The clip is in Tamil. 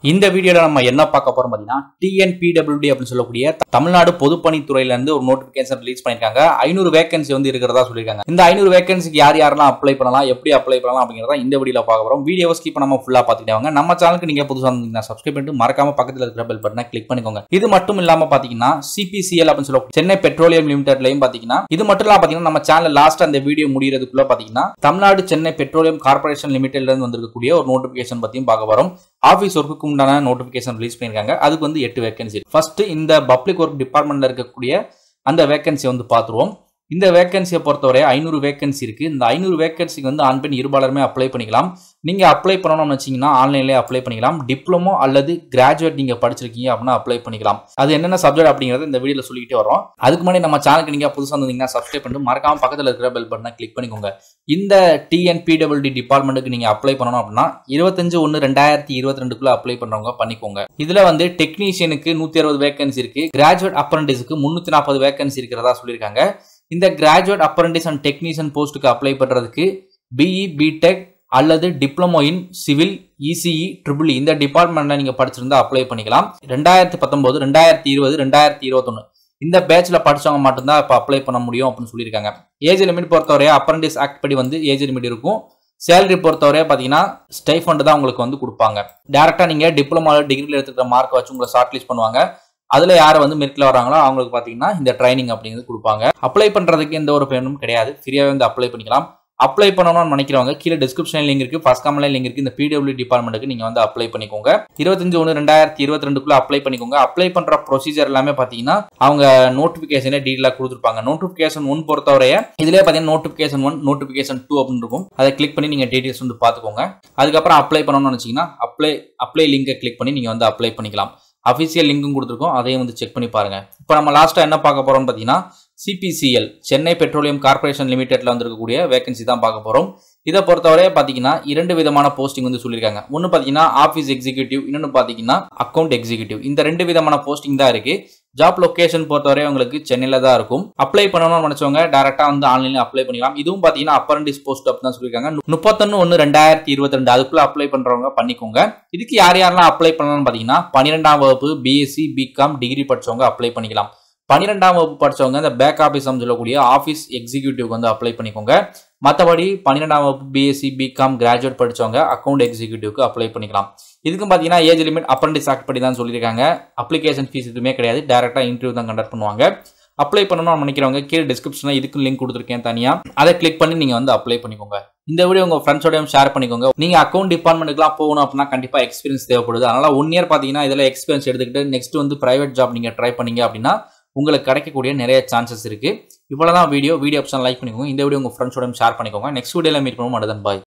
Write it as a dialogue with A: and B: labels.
A: இந்த வீடியோல நம்ம என்ன பார்க்க போறோம் பார்த்தீங்கன்னா டிஎன்பிடபிள்யூடி அப்படின்னு சொல்லக்கூடிய தமிழ்நாடு பொதுப்பணித்துறையில இருந்து ஒரு நோட்டிபிகேஷன் ரிலீஸ் பண்ணிருக்காங்க ஐநூறு வேகன்சி வந்து இருக்கிறதா சொல்லியிருக்காங்க இந்த ஐநூறு வேகன்சிக்கு யார் யாரெல்லாம் அப்ளை பண்ணலாம் எப்படி அப்ளை பண்ணலாம் அப்படிங்கிறத இந்த வீடியோல பார்க்க போறோம் வீடியோவை ஸ்கிப் பண்ணாம ஃபுல்லா பார்த்துக்கிட்டே வாங்க நம்ம சேனலுக்கு நீங்க புதுசாக இருந்தீங்கன்னா சப்ஸ்கிரைப் பண்ணிட்டு மறக்காம பக்கத்தில் இருக்கிற பெல் பட்டனை கிளிக் பண்ணிக்கோங்க இது மட்டும் இல்லாம பாத்தீங்கன்னா சிபிசிஎல் அப்படின்னு சொல்லக்கூடிய சென்னை பெட்ரோலியம் லிமிடெட்லயும் பாத்தீங்கன்னா இது மட்டும் இல்லாம பாத்தீங்கன்னா நம்ம சேனல் லாஸ்ட் அந்த வீடியோ முடியறதுக்குள்ள பாத்தீங்கன்னா தமிழ்நாடு சென்னை பெட்ரோலியம் கார்பரேஷன் லிமிடெட்ல இருந்து வந்திருக்கக்கூடிய ஒரு நோட்டிபிகேஷன் பத்தியும் பார்க்க வரோம் ஆஃபீஸ் ஒர்க்குக்கு உண்டான நோட்டிஃபிகேஷன் ரிலீஸ் பண்ணியிருக்காங்க அதுக்கு வந்து எட்டு வேகன்சி ஃபர்ஸ்ட் இந்த பப்ளிக் ஒர்க் டிபார்ட்மெண்ட்ல இருக்கக்கூடிய அந்த வேகன்சி வந்து பார்த்துருவோம் இந்த வேகன்சியை பொறுத்தவரை ஐநூறு வேகன்சி இருக்கு இந்த ஐநூறு வேகன்சிக்கு வந்து ஆண் பெண் இருபாலருமே அப்ளை பண்ணிக்கலாம் நீங்க அப்ளை பண்ணணும்னு வச்சீங்கன்னா ஆன்லைன்லேயே அப்ளை பண்ணிக்கலாம் டிப்ளமோ அல்லது கிராஜுவேட் நீங்க படிச்சிருக்கீங்க அப்படின்னா அப்ளை பண்ணிக்கலாம் அது என்னென்ன சப்ஜெக்ட் அப்படிங்கறத இந்த வீடியோல சொல்லிக்கிட்டே வரோம் அதுக்கு முன்னாடி நம்ம சேனலுக்கு நீங்க புதுசாக இருந்தீங்கன்னா சப்ஸ்கிரைப் பண்ணிட்டு மறக்காம பக்கத்தில் இருக்கிற பெல் பட்டனை கிளிக் பண்ணிக்கோங்க இந்த டிஎன்பிடபிள்டி டிபார்ட்மெண்ட்டுக்கு நீங்க அப்ளை பண்ணணும் அப்படின்னா இருபத்தஞ்சு ஒன்று ரெண்டாயிரத்தி இருபத்தி ரெண்டுக்குள்ள அப்ளை பண்றவங்க பண்ணிக்கோங்க இதுல வந்து டெக்னீஷியனுக்கு நூத்தி அறுபது வேகன்சி இருக்கு கிராஜுவேட் அப்ரண்டிஸுக்கு முன்னூத்தி நாற்பது வேகன்சி இருக்கிறதா சொல்லியிருக்காங்க இந்த கிராஜுவேட் அப்ரண்டிஸ் அண்ட் டெக்னீஷியன் போஸ்ட்டுக்கு அப்ளை பண்றதுக்கு பிஇ பிடெக் அல்லது diploma in civil ECE triple இந்த டிபார்ட்மெண்ட்ல நீங்க படிச்சிருந்தா அப்ளை பண்ணிக்கலாம் ரெண்டாயிரத்தி பத்தொன்பது ரெண்டாயிரத்தி இருபது ரெண்டாயிரத்தி இருபத்தொன்னு இந்த பேட்ச்ல படிச்சவங்க மட்டும்தான் இப்போ அப்ளை பண்ண முடியும் அப்படின்னு சொல்லியிருக்காங்க ஏஜ் லிமிட் பொறுத்தவரை அப்ரண்டிஸ் ஆக்ட் படி வந்து ஏஜ் லிமிட் இருக்கும் சேலரி பொறுத்தவரை பார்த்தீங்கன்னா ஸ்டைஃபண்ட் தான் உங்களுக்கு வந்து கொடுப்பாங்க டேரெக்டாக நீங்கள் டிப்ளமா டிகிரியில் எடுத்துக்கிற மார்க் வச்சு உங்களை ஷார்ட் லிஸ்ட் பண்ணுவாங்க அதில் யார் வந்து மெரிட்டில் வராங்களோ அவங்களுக்கு பார்த்தீங்கன்னா இந்த ட்ரைனிங் அப்படிங்கிறது கொடுப்பாங்க அப்ளை பண்ணுறதுக்கு எந்த ஒரு பேமெண்ட்டும் கிடையாது ஃப்ரீயாகவே வந்து அப்ளை பண்ணிக்கலாம் அப்ளை பண்ணணும்னு நினைக்கிறவங்க கீழே டிஸ்கிரிப்ஷன் லிங்க் இருக்கு ஃபர்ஸ்ட் கமெண்ட்ல லிங்க் இருக்கு இந்த பிடபிள்யூ டிபார்ட்மெண்ட்டுக்கு நீங்க வந்து அப்ளை பண்ணிக்கோங்க இருபத்தஞ்சு ஒன்று ரெண்டாயிரத்தி இருபத்தி ரெண்டுக்குள்ள அப்ளை பண்ணிக்கோங்க அப்ளை பண்ற ப்ரொசீஜர் எல்லாமே பாத்தீங்கன்னா அவங்க நோட்டிபிகேஷனே டீட்டெயிலாக கொடுத்துருப்பாங்க நோட்டிபிகேஷன் ஒன் பொறுத்தவரைய இதுலேயே பார்த்தீங்கன்னா நோட்டிபிகேஷன் ஒன் நோட்டிபிகேஷன் டூ அப்படின்னு இருக்கும் அதை கிளிக் பண்ணி நீங்க டீட்டெயில்ஸ் வந்து பார்த்துக்கோங்க அதுக்கப்புறம் அப்ளை பண்ணணும்னு நினைச்சீங்கன்னா அப்ளை அப்ளை லிங்கை கிளிக் பண்ணி நீங்க வந்து அப்ளை பண்ணிக்கலாம் அஃபிஷியல் லிங்க்கும் கொடுத்துருக்கோம் அதையும் வந்து செக் பண்ணி பாருங்க இப்போ நம்ம லாஸ்ட்டாக என்ன பார்க்க போறோம்னு பார்த்தீங்கன்னா சிபிசிஎல் சென்னை பெட்ரோலியம் கார்பரேஷன் லிமிடெட்ல வந்திருக்கக்கூடிய வேகன்சி தான் பார்க்க போறோம் இதை பொறுத்தவரை பார்த்தீங்கன்னா இரண்டு விதமான போஸ்டிங் வந்து சொல்லியிருக்காங்க ஒன்று பார்த்தீங்கன்னா ஆஃபீஸ் எக்ஸிக்யூட்டிவ் இன்னொன்று பார்த்தீங்கன்னா அக்கௌண்ட் எக்ஸிக்யூட்டிவ் இந்த ரெண்டு விதமான போஸ்டிங் தான் இருக்கு ஜாப் லொகேஷன் பொறுத்தவரை உங்களுக்கு சென்னையில் தான் இருக்கும் அப்ளை பண்ணணும்னு நினைச்சவங்க டேரக்டா வந்து ஆன்லைன்ல அப்ளை பண்ணிக்கலாம் இதுவும் பார்த்தீங்கன்னா அப்ரண்டிஸ் போஸ்ட் அப்படி தான் சொல்லியிருக்காங்க முப்பத்தொன்னு ஒன்று ரெண்டாயிரத்தி இருபத்தி ரெண்டு அதுக்குள்ள அப்ளை பண்றவங்க பண்ணிக்கோங்க இதுக்கு யார் யாரெல்லாம் அப்ளை பண்ணணும்னு பார்த்தீங்கன்னா பன்னிரெண்டாம் வகுப்பு பிஎஸ்சி பிகாம் டிகிரி படிச்சவங்க அப்ளை பண்ணிக்கலாம் பன்னிரெண்டாம் வகுப்பு படிச்சவங்க இந்த பேக் ஆஃபீஸ் சொல்லக்கூடிய ஆஃபீஸ் எக்ஸிக்யூட்டிவ்க்கு வந்து அப்ளை பண்ணிக்கோங்க மற்றபடி பன்னிரெண்டாம் வகுப்பு பிஎஸ்சி பிகாம் கிராஜுவேட் படிச்சவங்க அக்கௌண்ட் எக்ஸிக்யூட்டிவ்க்கு அப்ளை பண்ணிக்கலாம் இதுக்கும் பார்த்தீங்கன்னா ஏஜ் லிமிட் அப்ரண்டிஸ் ஆக்ட் படி தான் சொல்லியிருக்காங்க அப்ளிகேஷன் ஃபீஸ் எதுவுமே கிடையாது டேரெக்டாக இன்டர்வியூ தான் கண்டக்ட் பண்ணுவாங்க அப்ளை பண்ணணும்னு நினைக்கிறவங்க கீழே டிஸ்கிரிப்ஷனில் இதுக்கும் லிங்க் கொடுத்துருக்கேன் தனியாக அதை கிளிக் பண்ணி நீங்கள் வந்து அப்ளை பண்ணிக்கோங்க இந்த வீடியோ உங்கள் ஃப்ரெண்ட்ஸோடையும் ஷேர் பண்ணிக்கோங்க நீங்கள் அக்கௌண்ட் டிபார்ட்மெண்ட்டுக்குலாம் போகணும் அப்படின்னா கண்டிப்பாக எக்ஸ்பீரியன்ஸ் தேவைப்படுது அதனால் ஒன் இயர் பார்த்தீங்கன்னா இதில் எக்ஸ்பீரியன்ஸ் எடுத்துக்கிட்டு நெக்ஸ்ட் வந்து ப்ரைவேட் ஜாப் நீங்கள் ட்ரை பண்ணீங்க அப்படின்னா உங்களுக்கு கிடைக்கக்கூடிய நிறைய சான்சஸ் இருக்கு இவ்வளவுதான் வீடியோ வீடியோ ஆப்ஷன் லைக் பண்ணிக்கோங்க இந்த வீடியோ உங்க ஃப்ரெண்ட்ஸோட ஷேர் பண்ணிக்கோங்க நெக்ஸ்ட் வீடியோல மீட் பண்ணுவோம் அடுதன் பாய்